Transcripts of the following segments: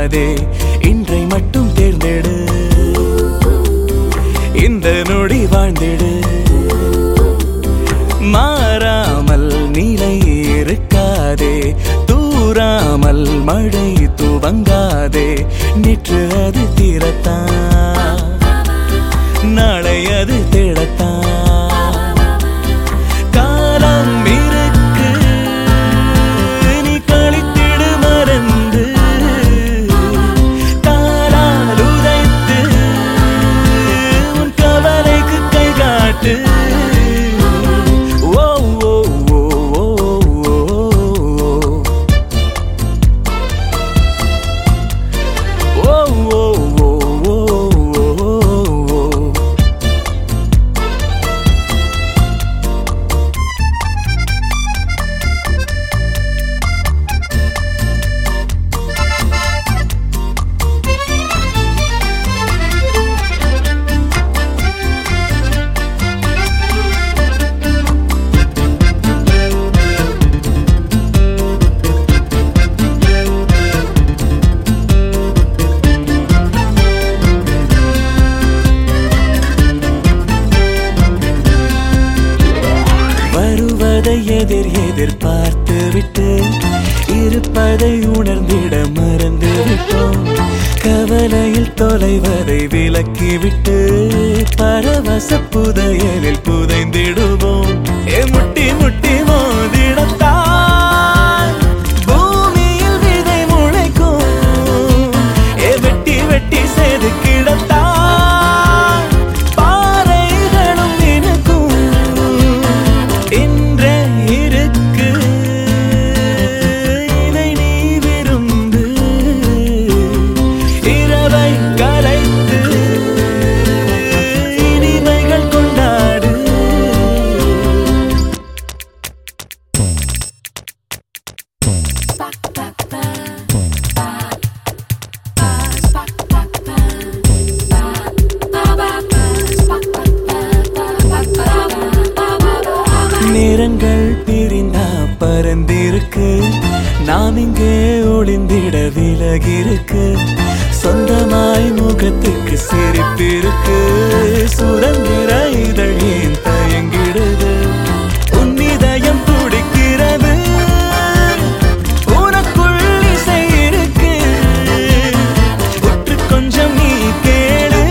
தூங்காதே இன்றை மட்டும் தேர்ந்தெடு இந்த நொடி வாழ்ந்திடு மாறாமல் நிலை இருக்காதே தூராமல் மழை துவங்காதே நேற்று அது தீரத்தான் நாளை அது தேடத்தான் காலம் இருக்கு நீ கழித்திடு மறந்து காலால் உதைத்து உன் கவலைக்கு கை காட்டு ஓ ஓ ஓ ஓ ஓ ஓ ஓ ஓ ஓ வருவதை எதிர் எதிர் பார்த்து விட்டு இருப்பதை உணர்ந்திட மறந்து விட்டோம் கவலையில் தொலைவதை விலக்கி விட்டு பரவச புதையலில் புதைந்திடுவோம் ஏ முட்டி முட்டி மோதிடத்தான் பூமியில் விதை முளைக்கும் ஏ வெட்டி வெட்டி செய்து கிடத்தான் பாறைகளும் இனுக்கும் இன்றே இருக்கு இதை நீ விரும்பு இரவை கலைத்து இனிமைகள் கொண்டாடு நேரங்கள் பிரிந்தா பறந்திருக்கு நாம் இங்கே ஒளிந்திட விலகிருக்கு சொந்தமாய் முகத்துக்கு சிரிப்பிருக்கு சுதந்திர இதழ் ஏன் தயங்கிடுது உன் இதயம் துடிக்கிறது உனக்குள் இசை இருக்கு உற்று கொஞ்சம் நீ கேளு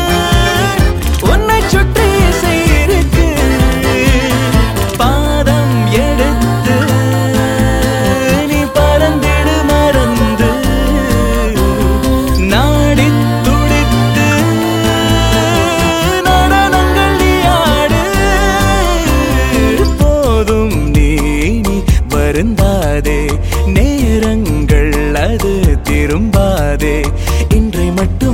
உன்னை சுற்றி இசை இருக்கு பாதம் எடுத்து நீ பறந்திடு மறந்து நாடி துடித்து நடனங்கள் நீ ஆடு போதும் நீ நீ வருந்தாதே நேரங்கள் அது திரும்பாதே இன்றை மட்டும்